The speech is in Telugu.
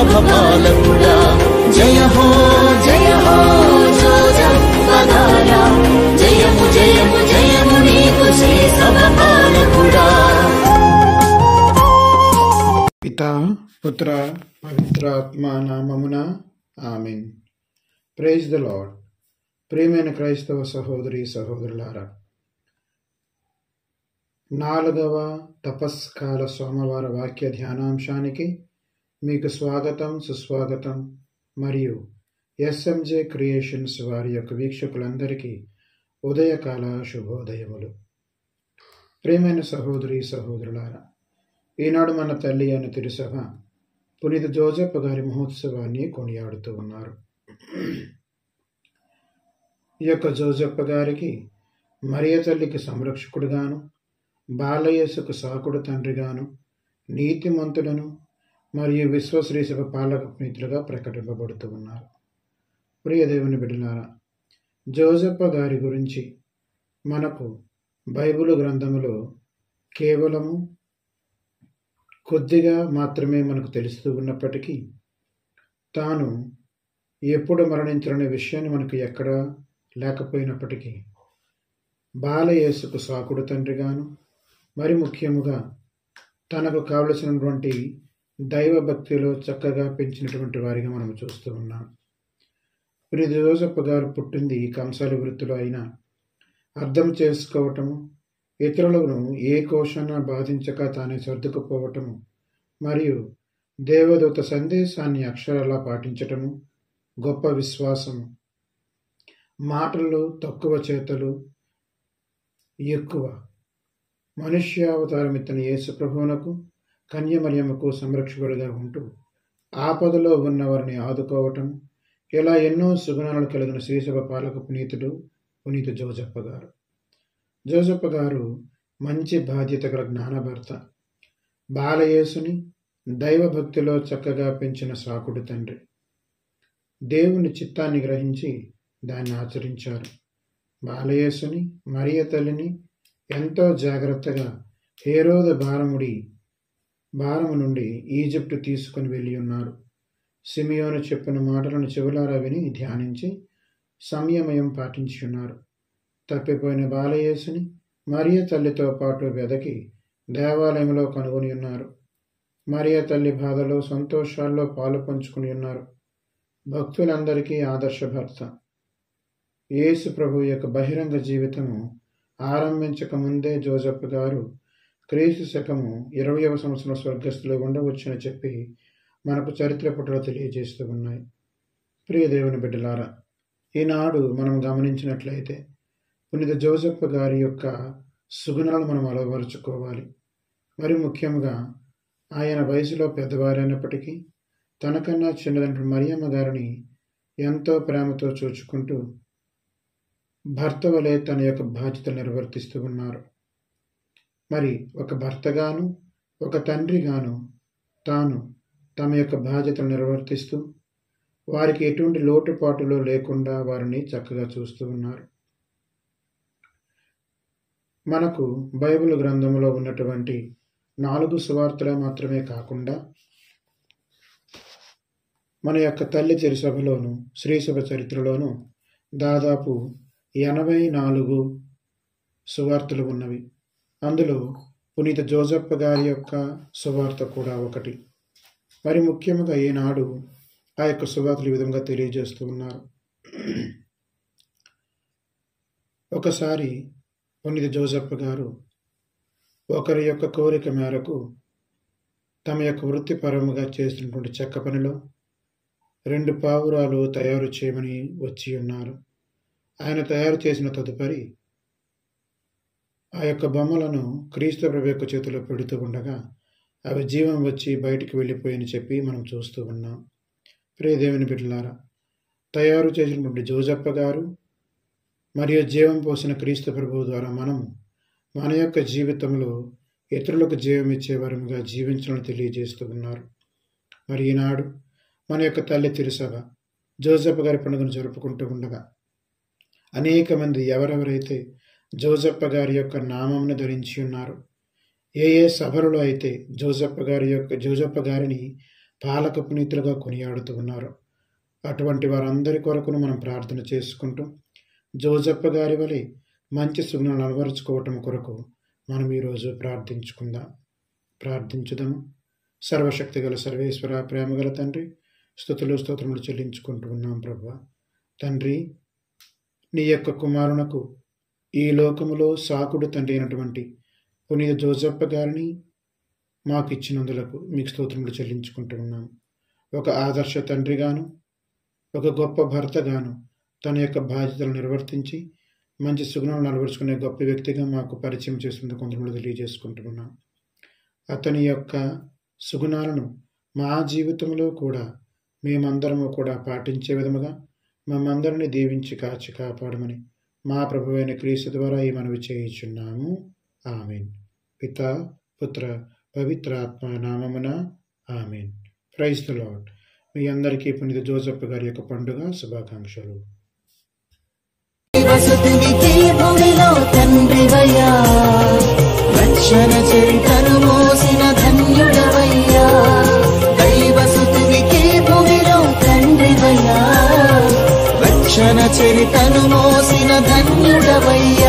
సభ పాలకుడా జయ హో జయ హో జోజప్పగారా జయము జయము జయము నీకు శ్రీ సభ పాలకుడా పిత పుత్ర పవిత్రాత్మ నామమున ఆమెన్ ప్రైజ్ ద లాడ్ ప్రియమైన క్రైస్తవ సహోదరి సహోదరులారా నాలుగవ తపస్కాల సోమవార వాక్య ధ్యానాంశానికి మీకు స్వాగతం సుస్వాగతం మరియు ఎస్ఎంజే క్రియేషన్స్ వారి యొక్క వీక్షకులందరికీ ఉదయకాల శుభోదయములు ప్రియమైన సహోదరి సహోదరులారా ఈనాడు మన తల్లి అయిన తిరుసభ పునీత జోజప్ప గారి మహోత్సవాన్ని కొనియాడుతూ ఉన్నారు ఈ యొక్క జోజప్ప గారికి మరియ తల్లికి సంరక్షకుడుగాను బాలయేసుకు సాకుడు తండ్రిగాను నీతిమంతులను మరియు విశ్వశ్రీసభ పాలక మిత్రులుగా ప్రకటింపబడుతూ ఉన్నారు ప్రియదేవుని బిడ్డలారా జోజప్ప గారి గురించి మనకు బైబిల్ గ్రంథములో కేవలము కొద్దిగా మాత్రమే మనకు తెలుస్తూ ఉన్నప్పటికీ తాను ఎప్పుడు మరణించాలనే విషయాన్ని మనకు ఎక్కడా లేకపోయినప్పటికీ బాలయేసుకు సాకుడు తండ్రిగాను మరి ముఖ్యముగా తనకు కావలసినటువంటి దైవభక్తిలో చక్కగా పెంచినటువంటి వారిగా మనం చూస్తూ ఉన్నాం పునీత జోసప్ప గారు పుట్టింది కంసాలి వృత్తిలో అయినా అర్థం చేసుకోవటము ఇతరులను ఏ కోశాన బాధించక తానే సర్దుకుపోవటము మరియు దేవదూత సందేశాన్ని అక్షరాలా పాటించటము గొప్ప విశ్వాసము మాటలు తక్కువ చేతలు ఎక్కువ మనుష్యావతారం ఇతని యేసు ప్రభువునకు కన్యమర్యముకు సంరక్షకుడిగా ఉంటూ ఆపదలో ఉన్న వారిని ఆదుకోవటం ఇలా ఎన్నో సుగుణాలు కలిగిన శ్రీసభ పాలక పునీతుడు పునీత జోజప్ప గారు జోజప్ప గారు మంచి బాధ్యత గల జ్ఞానభర్త బాలయేసుని దైవభక్తిలో చక్కగా పెంచిన సాకుడు తండ్రి దేవుని చిత్తాన్ని గ్రహించి దాన్ని ఆచరించారు బాలయేసుని మరియ తల్లిని ఎంతో జాగ్రత్తగా హేరోద భారముడి భారము నుండి ఈజిప్టు తీసుకుని వెళ్ళి ఉన్నారు సిమియోను చెప్పిన మాటలను చెవులారా విని ధ్యానించి సంయమయం పాటించి ఉన్నారు తప్పిపోయిన బాలయేసుని మరియ తల్లితో పాటు వెదకి దేవాలయంలో కనుగొని ఉన్నారు మరియ తల్లి బాధలో సంతోషాల్లో పాలు పంచుకుని ఉన్నారు భక్తులందరికీ ఆదర్శభర్త యేసు ప్రభు యొక్క బహిరంగ జీవితము ఆరంభించక ముందే జోజఫ్ గారు క్రీస్తు శకము ఇరవయవ సంవత్సరం స్వర్గస్థులో ఉండవచ్చని చెప్పి మనకు చరిత్ర పుటలు తెలియజేస్తూ ఉన్నాయి ప్రియ దేవుని బిడ్డలారా ఈనాడు మనం గమనించినట్లయితే పునిత జోసెఫ్ గారి యొక్క సుగుణాలు మనం అలవరుచుకోవాలి మరి ముఖ్యంగా ఆయన వయసులో పెద్దవారైనప్పటికీ తనకన్నా చిన్నదండ్రి మరియమ్మ గారిని ఎంతో ప్రేమతో చూచుకుంటూ భర్త వలె తన యొక్క బాధ్యతలు నిర్వర్తిస్తూ ఉన్నారు మరి ఒక భర్తగాను ఒక తండ్రిగాను తాను తమ యొక్క బాధ్యతలు నిర్వర్తిస్తూ వారికి ఎటువంటి లోటుపాటులో లేకుండా వారిని చక్కగా చూస్తూ ఉన్నారు మనకు బైబిల్ గ్రంథంలో ఉన్నటువంటి నాలుగు సువార్తలు మాత్రమే కాకుండా మన యొక్క తల్లి చెరిసభలోను శ్రీసభ చరిత్రలోను దాదాపు ఎనభై నాలుగు సువార్తలు ఉన్నవి అందులో పునీత జోజప్ప గారి యొక్క సువార్త కూడా ఒకటి మరి ముఖ్యంగా ఈనాడు ఆ యొక్క సువార్తలు ఈ విధంగా తెలియజేస్తూ ఉన్నారు ఒకసారి పునీత జోజప్ప గారు ఒకరి యొక్క కోరిక మేరకు తమ యొక్క వృత్తిపరముగా చేసినటువంటి చెక్క పనిలో రెండు పావురాలు తయారు చేయమని వచ్చి ఉన్నారు ఆయన తయారు చేసిన తదుపరి ఆ యొక్క బొమ్మలను క్రీస్తు ప్రభు యొక్క చేతిలో పెడుతూ ఉండగా అవి జీవం వచ్చి బయటికి వెళ్ళిపోయని చెప్పి మనం చూస్తూ ఉన్నాం ప్రియదేవుని బిడ్డలారా తయారు చేసినటువంటి జోజప్ప గారు మరియు జీవం పోసిన క్రీస్తు ప్రభువు ద్వారా మనము మన యొక్క జీవితంలో ఇతరులకు జీవం ఇచ్చే వరముగా జీవించాలని తెలియజేస్తూ ఉన్నారు మరి ఈనాడు మన యొక్క తల్లి తిరుసభ జోజప్ప గారి పండుగను జరుపుకుంటూ ఉండగా అనేక మంది ఎవరెవరైతే జోజప్ప గారి యొక్క నామంను ధరించి ఉన్నారు ఏ ఏ సభలలో అయితే జోజప్ప గారి యొక్క జోజప్ప గారిని పాలక పునీతులుగా కొనియాడుతూ ఉన్నారు అటువంటి వారందరి కొరకును మనం ప్రార్థన చేసుకుంటూ జోజప్ప గారి వలె మంచి సుగుణాలు అలవరుచుకోవటం కొరకు మనం ఈరోజు ప్రార్థించుకుందాం ప్రార్థించుదాము సర్వశక్తి గల సర్వేశ్వర ప్రేమగల తండ్రి స్థుతులు స్తోత్రములు చెల్లించుకుంటూ ఉన్నాం ప్రభు తండ్రి నీ యొక్క కుమారునకు ఈ లోకములో సాకుడు తండ్రి అయినటువంటి పునీత జోజప్ప గారిని మాకు ఇచ్చినందులకు మీకు స్తోత్రములు చెల్లించుకుంటూ ఉన్నాం ఒక ఆదర్శ తండ్రిగాను ఒక గొప్ప భర్తగాను తన యొక్క బాధ్యతలు నిర్వర్తించి మంచి సుగుణాలను అలవరుచుకునే గొప్ప వ్యక్తిగా మాకు పరిచయం చేస్తుంది కొంతమంది తెలియజేసుకుంటున్నాం అతని యొక్క సుగుణాలను మా జీవితంలో కూడా మేమందరము కూడా పాటించే విధముగా మమ్మందరిని దీవించి కాచి కాపాడమని మా ప్రభువైన క్రీస్తు ద్వారా ఈ మనవి చేయుచున్నాము ఆమెన్ పిత పుత్ర పవిత్రాత్మ నామమున ఆమెన్ ప్రైజ్ ద లాడ్ మీ అందరికీ పునీత జోసఫ్ గారి యొక్క పండుగ శుభాకాంక్షలు వసతికి భూమిలో తండ్రివయ్యా రక్షణ చరితను మోసిన ధన్యుడవయ్యా దైవసుతునికి భూమిలో తండ్రివయ్యా రక్షణ చరితను మోసిన ధన్యుడవయ్యా